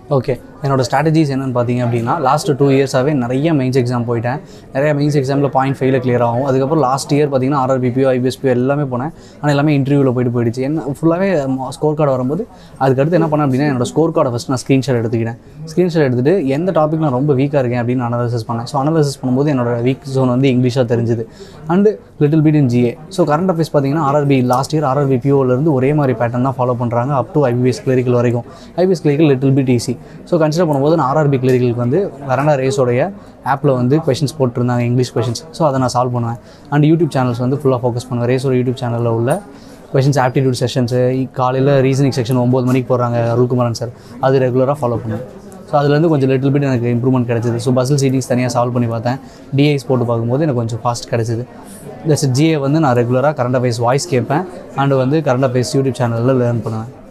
okay என்னோட strategies என்னென்னு பார்த்தீங்க அப்படின்னா லாஸ்ட் டூ இயர்ஸாகவே நிறைய மெயின்ஸ் எக்ஸாம் போயிட்டேன் நிறைய மெயின்ஸ் எக்ஸாமில் பாயிண்ட் ஃபைவ்ல கிளியர் ஆகும் அதுக்கப்புறம் லாஸ்ட் இயர் பார்த்தீங்கன்னா ஆர்ஆர்பிபிஓ ஐபிஎஸ்பிஓ எல்லாமே போனேன் ஆனால் எல்லாமே இன்டர்வியூவில் போயிட்டு போயிடுச்சு என்ன ஃபுல்லாகவே ஸ்கோர் கார்டு வரும்போது அதுக்கடுத்து என்ன பண்ணேன் அப்படின்னா என்னோட ஸ்கோர் கார்டை ஃபஸ்ட் நான் ஸ்க்ரீன்ஷாட் எடுத்துக்கிட்டேன் ஸ்க்ரீன்ஷாட் எடுத்துட்டு எந்த டாபிக் நான் ரொம்ப வீக்காக இருக்கேன் அப்படின்னு அனாலிசிஸ் பண்ணேன் ஸோ அனாலிசிஸ் பண்ணும்போது என்னோட வீக் ஜோன் வந்து இங்கிலீஷாக தெரிஞ்சுது and little bit in GA so current affairs பார்த்தீங்கன்னா ஆர்ஆர்பி லாஸ்ட் இயர் ஆர்ஆர்பி பிஓலேருந்து ஒரே மாதிரி பேட்டர்ன் தான் ஃபாலோ பண்ணுறாங்க அப் டு ஐபிஎஸ் கிளரிக்கல் வரைக்கும் IBPS clerical little bit easy so consider பண்ணும்போது நான் ஆர்ஆர்பி கிளரிக்கலுக்கு வந்து வரண்டா ரேஸோடைய ஆப்பில் வந்து கொஷின்ஸ் போட்டிருந்தாங்க இங்கிலீஷ் கொஷின்ஸ் ஸோ அதை நான் சால்வ் பண்ணுவேன் அண்ட் யூடியூப் சேனல்ஸ் வந்து ஃபுல்லாக ஃபோக்கஸ் பண்ணுவேன் ரேஸோட யூடியூப் சேனலில் உள்ள கொஷின்ஸ் ஆப்டிடியூட் செஷன்ஸு காலையில் ரீசனிங் செக்ஷன் ஒம்பது மணிக்கு போடுறாங்க அருள்குமாரன் சார் அது ரெகுலராக ஃபாலோ பண்ணுவேன் ஸோ அதுலேருந்து கொஞ்சம் லிட்டில் பிட் எனக்கு இம்ப்ரூவ்மெண்ட் கிடச்சிது ஸோ பஸ்ஸில் சீட்டிங்ஸ் தனியாக சால்வ் பண்ணி பார்த்தேன் டிஐஸ் போட்டு பார்க்கும்போது எனக்கு கொஞ்சம் ஃபாஸ்ட் கிடச்சிது தட்ஸ் ஜிஏ வந்து நான் ரெகுலராக கரண்ட் அஃபேர்ஸ் வாய்ஸ் கேட்பேன் அண்ட் வந்து கரண்ட் அஃபேர்ஸ் யூடியூப் சேனலில் லேர்ன் பண்ணுவேன்